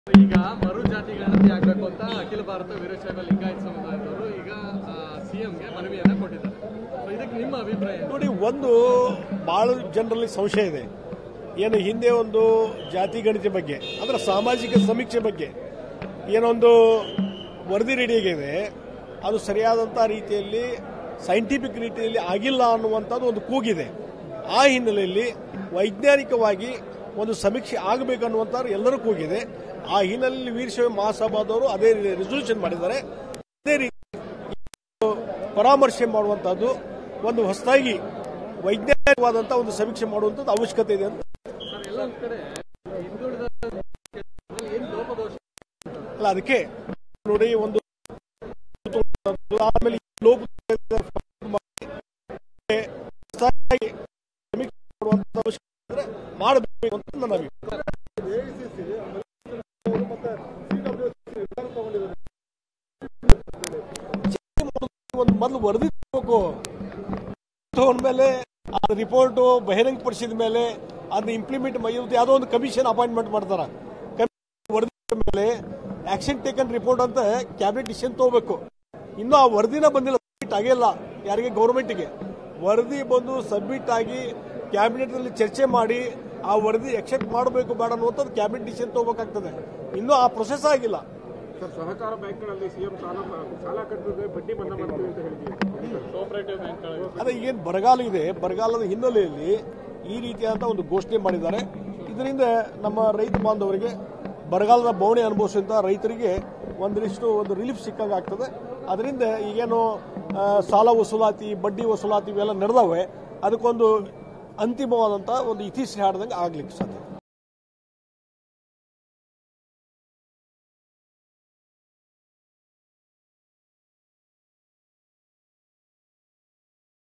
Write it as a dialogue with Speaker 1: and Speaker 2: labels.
Speaker 1: ಈಗ ಮರು ಜಾತಿ ಗಣತಿ ಆಗ್ಬೇಕು ಅಂತ ಅಖಿಲ ಭಾರತ ವೀರಶೈವ ಲಿಂಗಾಯತ ಸಮುದಾಯದವರು ಈಗ ಸಿಎಂಗೆ ಮನವಿಯನ್ನ ಕೊಟ್ಟಿದ್ದಾರೆ ಸೊ ಇದಕ್ಕೆ ನಿಮ್ಮ ಅಭಿಪ್ರಾಯ ಏನು?
Speaker 2: ನೋಡಿ ಒಂದು ಭಾಳ ಜನರಲ್ಲಿ ಸಂಶಯ ಇದೆ ಏನು ಹಿಂದೆ ಒಂದು ಜಾತಿ ಗಣಿತ ಬಗ್ಗೆ ಅಂದ್ರೆ ಸಾಮಾಜಿಕ ಸಮೀಕ್ಷೆ ಬಗ್ಗೆ ಏನೊಂದು ವರದಿ ರೆಡಿ ಆಗಿದೆ ಅದು ಸರಿಯಾದಂಥ ರೀತಿಯಲ್ಲಿ ಸೈಂಟಿಫಿಕ್ ರೀತಿಯಲ್ಲಿ ಆಗಿಲ್ಲ ಅನ್ನುವಂಥದ್ದು ಒಂದು ಕೂಗಿದೆ ಆ ಹಿನ್ನೆಲೆಯಲ್ಲಿ ವೈಜ್ಞಾನಿಕವಾಗಿ ಒಂದು ಸಮೀಕ್ಷೆ ಆಗಬೇಕನ್ನುವಂಥದ್ದು ಎಲ್ಲರೂ ಕೂಗಿದೆ ಆ ಹಿನ್ನೆಲೆಯಲ್ಲಿ ವೀರಶೈವ ಮಹಾಸಭಾದವರು ಅದೇ ರೆಸೊಲ್ಯೂಷನ್ ಮಾಡಿದ್ದಾರೆ ಅದೇ ರೀತಿ ಪರಾಮರ್ಶೆ ಮಾಡುವಂತಹದ್ದು ಒಂದು ಹೊಸದಾಗಿ ವೈಜ್ಞಾನಿಕವಾದಂತಹ ಒಂದು ಸಮೀಕ್ಷೆ ಮಾಡುವಂತದ್ದು ಅವಶ್ಯಕತೆ ಇದೆ ಅಂತ
Speaker 1: ಸರ್ ಎಲ್ಲ ಒಂದ್ ಕಡೆ ಹಿಂದುಳಿದ ಏನು ಲೋಪದೋಷ
Speaker 2: ಅಲ್ಲ ಅದಕ್ಕೆ ನೋಡಿ ಒಂದು ಆಮೇಲೆ ಈ ಲೋಪ ಹೊಸದಾಗಿ ಸಮೀಕ್ಷೆ ಮಾಡುವಂತ ಅವಶ್ಯಕತೆ ಇದ್ರೆ ಮಾಡಬೇಕು ಅಂತ ನನ್ನ ಅಭಿಪ್ರಾಯ ಒಂದು ಮೊದಲು ವರದಿ ತಗೋಬೇಕು ತಗೊಂಡ್ಮೇಲೆ ಆ ರಿಪೋರ್ಟ್ ಬಹಿರಂಗಪಡಿಸಿದ ಮೇಲೆ ಅದನ್ನ ಇಂಪ್ಲಿಮೆಂಟ್ ಇವ್ರದ್ದು ಯಾವುದೋ ಒಂದು ಕಮಿಷನ್ ಅಪಾಯಿಂಟ್ಮೆಂಟ್ ಮಾಡ್ತಾರ ಕಮಿಷನ್ ವರದಿ ಮೇಲೆ ಆಕ್ಷನ್ ಟೇಕನ್ ರಿಪೋರ್ಟ್ ಅಂತ ಕ್ಯಾಬಿನೆಟ್ ಡಿಸಿಷನ್ ತಗೋಬೇಕು ಇನ್ನೂ ಆ ವರದಿನ ಬಂದಿಲ್ಲ ಸಬ್ಮಿಟ್ ಆಗಿಲ್ಲ ಯಾರಿಗೆ ಗೌರ್ಮೆಂಟ್ಗೆ ವರದಿ ಬಂದು ಸಬ್ಮಿಟ್ ಆಗಿ ಕ್ಯಾಬಿನೆಟ್ ನಲ್ಲಿ ಚರ್ಚೆ ಮಾಡಿ ಆ ವರದಿ ಎಕ್ಸೆಪ್ಟ್ ಮಾಡಬೇಕು ಬೇಡ ಅನ್ನುವಂಥದ್ದು ಕ್ಯಾಬಿನೆಟ್ ಡಿಸಿಷನ್ ತಗೋಬೇಕಾಗ್ತದೆ ಇನ್ನೂ ಆ ಪ್ರೊಸೆಸ್ ಆಗಿಲ್ಲ
Speaker 3: ಸರ್ ಸಹಕಾರ ಬ್ಯಾಂಕ್ಗಳಲ್ಲಿ ಸಿಎಂ ಸಾಲ ಸಾಲ ಕಟ್ಟಿದ್ರೆ ಬಡ್ಡಿ ಮನ್ನಾ ಮಾಡ್ತೀವಿ ಅಂತ ಹೇಳಿದ್ದೀವಿ
Speaker 1: ಕೋಆಪರೇಟಿವ್ ಬ್ಯಾಂಕ್ಗಳು
Speaker 2: ಅದೇ ಈಗೇನು ಬರಗಾಲ ಇದೆ ಬರಗಾಲದ ಹಿನ್ನೆಲೆಯಲ್ಲಿ ಈ ರೀತಿಯಾದಂಥ ಒಂದು ಘೋಷಣೆ ಮಾಡಿದ್ದಾರೆ ಇದರಿಂದ ನಮ್ಮ ರೈತ ಬಾಂಧವರಿಗೆ ಬರಗಾಲದ ಬವಣೆ ಅನುಭವಿಸಿದಂಥ ರೈತರಿಗೆ ಒಂದಿಷ್ಟು ಒಂದು ರಿಲೀಫ್ ಸಿಕ್ಕಂಗೆ ಆಗ್ತದೆ ಅದರಿಂದ ಈಗೇನು ಆ, ಸಾಲ ವಸೂಲಾತಿ ಬಡ್ಡಿ ವಸೂಲಾತಿ ಇವೆಲ್ಲ ನಡೆದವೆ ಅದಕ್ಕೊಂದು ಅಂತಿಮವಾದಂಥ ಒಂದು ಇತಿಶ್ರೀ ಹಾಡ್ದಂಗೆ ಆಗ್ಲಿಕ್ಕೆ ಸಾಧ್ಯ